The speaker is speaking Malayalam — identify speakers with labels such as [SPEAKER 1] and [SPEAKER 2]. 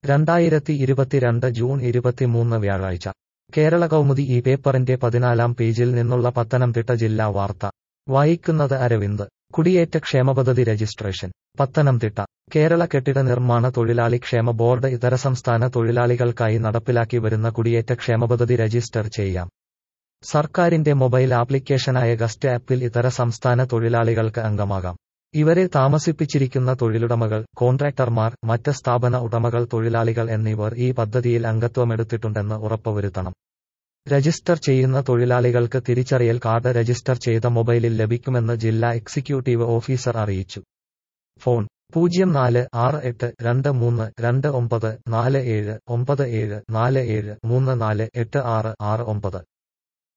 [SPEAKER 1] രണ്ടായിരത്തി ഇരുപത്തിരണ്ട് ജൂൺ ഇരുപത്തിമൂന്ന് വ്യാഴാഴ്ച കേരള കൗമുദി ഈ പേപ്പറിന്റെ പതിനാലാം പേജിൽ നിന്നുള്ള പത്തനംതിട്ട ജില്ലാ വാർത്ത വായിക്കുന്നത് അരവിന്ദ് കുടിയേറ്റ ക്ഷേമപദ്ധതി രജിസ്ട്രേഷൻ പത്തനംതിട്ട കേരള കെട്ടിട നിർമ്മാണ തൊഴിലാളി ക്ഷേമ ബോർഡ് ഇതര സംസ്ഥാന തൊഴിലാളികൾക്കായി നടപ്പിലാക്കി വരുന്ന കുടിയേറ്റ ക്ഷേമപദ്ധതി രജിസ്റ്റർ ചെയ്യാം സർക്കാരിന്റെ മൊബൈൽ ആപ്ലിക്കേഷനായ ഗസ്റ്റ് ആപ്പിൽ ഇതര സംസ്ഥാന തൊഴിലാളികൾക്ക് അംഗമാകാം ഇവരെ താമസിപ്പിച്ചിരിക്കുന്ന തൊഴിലുടമകൾ കോൺട്രാക്ടർമാർ മറ്റ് സ്ഥാപന ഉടമകൾ തൊഴിലാളികൾ എന്നിവർ ഈ പദ്ധതിയിൽ അംഗത്വമെടുത്തിട്ടുണ്ടെന്ന് ഉറപ്പുവരുത്തണം രജിസ്റ്റർ ചെയ്യുന്ന തൊഴിലാളികൾക്ക് തിരിച്ചറിയൽ കാർഡ് രജിസ്റ്റർ ചെയ്ത മൊബൈലിൽ ലഭിക്കുമെന്ന് ജില്ലാ എക്സിക്യൂട്ടീവ് ഓഫീസർ അറിയിച്ചു ഫോൺ പൂജ്യം നാല് ആറ് എട്ട് രണ്ട് മൂന്ന് രണ്ട് ഒമ്പത് നാല് ഏഴ് ഒമ്പത് ഏഴ് നാല് ഏഴ് മൂന്ന് നാല് എട്ട് ആറ് ആറ് ഒമ്പത്